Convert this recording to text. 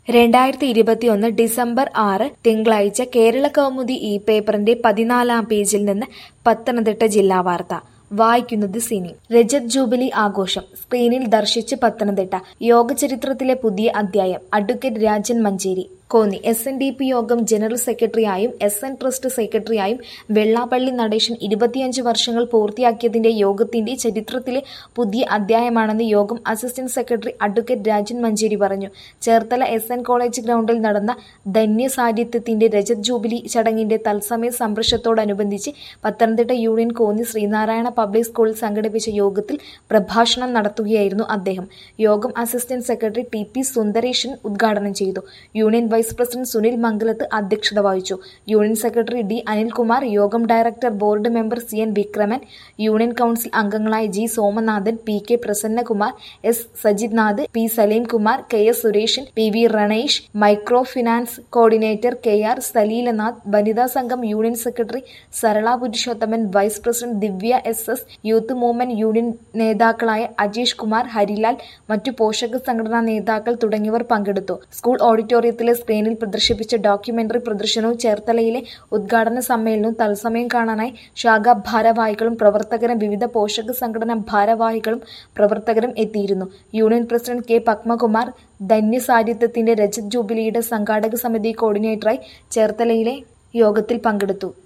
രണ്ടായിരത്തി ഇരുപത്തിയൊന്ന് ഡിസംബർ ആറ് തിങ്കളാഴ്ച കേരള കൗമുദി ഈ പേപ്പറിന്റെ പതിനാലാം പേജിൽ നിന്ന് പത്തനംതിട്ട ജില്ലാ വാർത്ത വായിക്കുന്നത് സിനി രജത് ജൂബിലി ആഘോഷം സ്ക്രീനിൽ ദർശിച്ച് പത്തനംതിട്ട യോഗ ചരിത്രത്തിലെ പുതിയ അധ്യായം advocate Rajan Manjeri Konni S N D P യോഗം ജനറൽ സെക്രട്ടറിയായും എസ് എൻ ട്രസ്റ്റ് സെക്രട്ടറിയായും വെള്ളാപ്പള്ളി നടേശൻ ഇരുപത്തിയഞ്ച് വർഷങ്ങൾ പൂർത്തിയാക്കിയതിന്റെ യോഗത്തിന്റെ ചരിത്രത്തിലെ പുതിയ അധ്യായമാണെന്ന് യോഗം assistant secretary advocate Rajan Manjeri പറഞ്ഞു ചേർത്തല എസ് എൻ കോളേജ് ഗ്രൗണ്ടിൽ നടന്ന ധന്യസാന്നിധ്യത്തിന്റെ രജത് ജൂബിലി ചടങ്ങിന്റെ തത്സമയ സംരക്ഷത്തോടനുബന്ധിച്ച് പത്തനംതിട്ട യൂണിയൻ കോന്നി ശ്രീനാരായണ പബ്ലിക് സ്കൂളിൽ സംഘടിപ്പിച്ച യോഗത്തിൽ പ്രഭാഷണം നടത്തുകയായിരുന്നു അദ്ദേഹം യോഗം assistant secretary T P Sundareshan ഉദ്ഘാടനം ചെയ്തു union vice president Sunil Mangalath അധ്യക്ഷത വഹിച്ചു യൂണിയൻ സെക്രട്ടറി ഡി അനിൽകുമാർ യോഗം director board member C N Vikraman union council അംഗങ്ങളായ G Somanathan P K Prasannakumar S Sajithnath P Saleemkumar K S Sureshan P V Ranesh micro finance coordinator K R Saleelanath വനിതാ സംഘം union secretary Sarala Purushothaman vice president Divya S S youth movement union നേതാക്കളായ അജീഷ് കുമാർ ഹരിലാൽ മറ്റു പോഷക സംഘടനാ നേതാക്കൾ തുടങ്ങിയവർ പങ്കെടുത്തു സ്കൂൾ ഓഡിറ്റോറിയത്തിലെ സ്ക്രീനിൽ പ്രദർശിപ്പിച്ച ഡോക്യുമെന്ററി പ്രദർശനവും ചേർത്തലയിലെ ഉദ്ഘാടന സമ്മേളനവും തത്സമയം കാണാനായി ശാഖാ ഭാരവാഹികളും പ്രവർത്തകരും വിവിധ പോഷക സംഘടനാ ഭാരവാഹികളും പ്രവർത്തകരും എത്തിയിരുന്നു യൂണിയൻ പ്രസിഡന്റ് കെ പത്മകുമാർ ധന്യസാരിത്വത്തിന്റെ രജത് ജൂബിലിയുടെ സംഘാടക സമിതി കോർഡിനേറ്ററായി ചേർത്തലയിലെ യോഗത്തിൽ പങ്കെടുത്തു